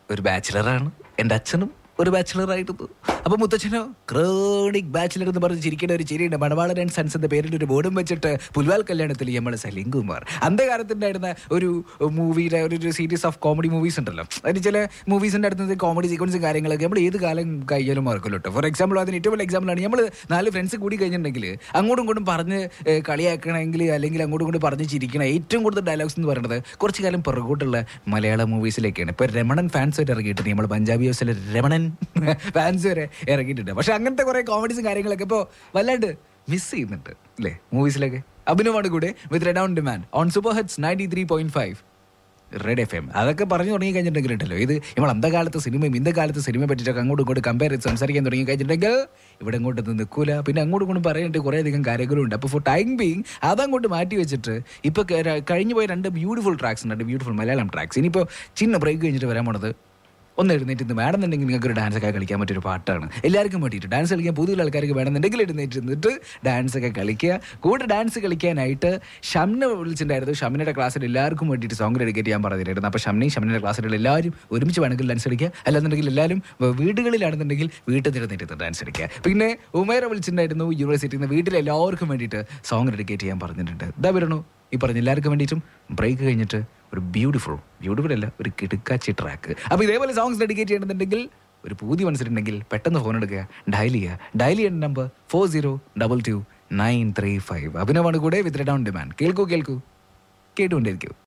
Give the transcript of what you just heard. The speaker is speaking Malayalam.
ഒരു ബാച്ചിലറാണ് എൻ്റെ അച്ഛനും ഒരു ബാച്ചിലറായിരുന്നു അപ്പൊ മുത്തച്ഛനോ ക്രോണിക് ബാച്ചിലർ എന്ന് പറഞ്ഞ് ചിരിക്കേണ്ട ഒരു ചിരിയുണ്ട് മണവാളൻ ആൻഡ് സൺസ് എന്ന പേരിൽ ഒരു ബോർഡും വെച്ചിട്ട് പുൽവാൽ കല്യാണത്തിൽ നമ്മൾ സലീം കുമാർ അന്ധകാലത്തുണ്ടായിരുന്ന ഒരു മൂവിയുടെ ഒരു ഒരു സീരീസ് ഓഫ് കോമഡി മൂവീസ് ഉണ്ടല്ലോ അതിന് ചില മൂവീസിന്റെ അടുത്ത് കോമഡി സീക്വൻസും കാര്യങ്ങളൊക്കെ നമ്മൾ ഏത് കാലം കഴിഞ്ഞാലും മറക്കല്ലോ കേട്ടോ ഫോർ എക്സാമ്പിൾ അതിന് ഏറ്റവും വലിയ എക്സാമ്പിളാണ് നമ്മൾ നാല് ഫ്രണ്ട്സ് കൂടി കഴിഞ്ഞിട്ടുണ്ടെങ്കിൽ അങ്ങോട്ടും ഇങ്ങോട്ടും പറഞ്ഞ് ഏഹ്, കളിയാക്കണമെങ്കിൽ അല്ലെങ്കിൽ അങ്ങോട്ടും ഇങ്ങോട്ടും പറഞ്ഞ് ചിരിക്കണം ഏറ്റവും കൂടുതൽ ഡയലോഗ്സ് എന്ന് പറയുന്നത് കുറച്ച് കാലം പുറകോട്ടുള്ള മലയാള മൂവീസിലേക്കാണ് ഇപ്പൊ രമണൻ ഫാൻസ് വരെ ഇറങ്ങിയിട്ടുണ്ട് നമ്മൾ പഞ്ചാബി ഹൗസിലെ രമണൻ ഫാൻസ് വരെ ഇറങ്ങിയിട്ടുണ്ട് പക്ഷെ അങ്ങനത്തെ കുറെ കോമഡീസും കാര്യങ്ങളൊക്കെ ഇപ്പോൾ വല്ലാണ്ട് മിസ് ചെയ്യുന്നുണ്ട് അല്ലേ മൂവീസിലൊക്കെ അഭിനവാണ് കൂടെ with red on demand on super hits ninety three point five red F M അതൊക്കെ പറഞ്ഞു തുടങ്ങി കഴിഞ്ഞിട്ടുണ്ടെങ്കിൽ ഉണ്ടല്ലോ ഇത് നമ്മൾ അന്ധകാലത്ത് സിനിമയും ഇന്ന കാലത്ത് സിനിമയെ പറ്റിയിട്ടൊക്കെ അങ്ങോട്ടും ഇങ്ങോട്ട് കമ്പയർ ചെയ്ത് സംസാരിക്കാൻ തുടങ്ങി കഴിഞ്ഞിട്ടുണ്ടെങ്കിൽ ഇവിടെ അങ്ങോട്ട് ഇത് നിൽക്കൂല പിന്നെ അങ്ങോട്ടും ഇങ്ങോട്ടും പറയാനായിട്ട് കുറേ അധികം കാര്യങ്ങളുണ്ട് അപ്പോൾ ഫോർ ടൈം ബീങ് അതങ്ങോട്ട് മാറ്റി വെച്ചിട്ട് ഇപ്പോൾ കഴിഞ്ഞു പോയ രണ്ട് ബ്യൂട്ടിഫുൾ ട്രാക്സ് ഉണ്ട് രണ്ട് ബ്യൂട്ടിഫുൾ മലയാളം ട്രാക്സ് ഇനിയിപ്പോൾ ചിന്ന ബ്രേക്ക് കഴിഞ്ഞിട്ട് വരാൻ പോണത് ഒന്ന് എഴുന്നേറ്റ് ഇന്ന് വേണമെന്നുണ്ടെങ്കിൽ നിങ്ങൾക്ക് ഒരു ഡാൻസ് ഒക്കെ കളിക്കാൻ പറ്റിയൊരു പാട്ടാണ് എല്ലാവർക്കും വേണ്ടിയിട്ട് ഡാൻസ് കളിക്കാൻ പുതിയ ആൾക്കാർക്ക് വേണമെന്നുണ്ടെങ്കിൽ എഴുന്നേറ്റ് നിന്നിട്ട് ഡാൻസ് ഒക്കെ കളിക്കുക കൂടെ ഡാൻസ് കളിക്കാനായിട്ട് ഷംന വിളിച്ചിട്ടുണ്ടായിരുന്നു ഷംനയുടെ ക്ലാസ്സിൽ എല്ലാവർക്കും വേണ്ടിയിട്ട് സോങ് ഡെഡിക്കേറ്റ് ചെയ്യാൻ പറഞ്ഞിട്ടുണ്ടായിരുന്നു അപ്പോൾ ഷംനയും ഷംനയുടെ ക്ലാസ്സിലുള്ള എല്ലാവരും ഒരുമിച്ച് വേണമെങ്കിൽ ഡാൻസ് കളിക്കുക അല്ലാന്നുണ്ടെങ്കിൽ എല്ലാവരും വ- വീടുകളിലാണെന്നുണ്ടെങ്കിൽ വീട്ടിൽ നിന്നിട്ട് ഡാൻസ് കളിക്കുക പിന്നെ ഉമേര വിളിച്ചിട്ടുണ്ടായിരുന്നു യൂണിവേഴ്സിറ്റിയിൽ നിന്ന് വീട്ടിലെ എല്ലാവർക്കും വേണ്ടിയിട്ട് സോങ് ഡെഡിക്കേറ്റ് ചെയ്യാൻ പറഞ്ഞിട്ടുണ്ട് ഇതാ വരണു ഈ പറഞ്ഞ എല്ലാവർക്കും വേണ്ടിയിട്ടും ബ്രേക്ക് കഴിഞ്ഞിട്ട് ഒരു ബ്യൂട്ടിഫുൾ ബ്യൂട്ടിഫുൾ അല്ല ഒരു കിടുക്കാച്ചി ട്രാക്ക് അപ്പോൾ ഇതേപോലെ സോങ്സ് ഡെഡിക്കേറ്റ് ചെയ്യണമെന്നുണ്ടെങ്കിൽ ഒരു പൂതി മനസ്സിലുണ്ടെങ്കിൽ പെട്ടെന്ന് ഫോൺ എടുക്കുക ഡയൽ ചെയ്യുക ഡയൽ ചെയ്യേണ്ട number four zero double two nine three five അഭിനവാണ് കൂടെ വിത്ത് ഡൗൺ ഡിമാൻഡ് കേൾക്കൂ കേൾക്കൂ കേട്ടുകൊണ്ടിരിക്കൂ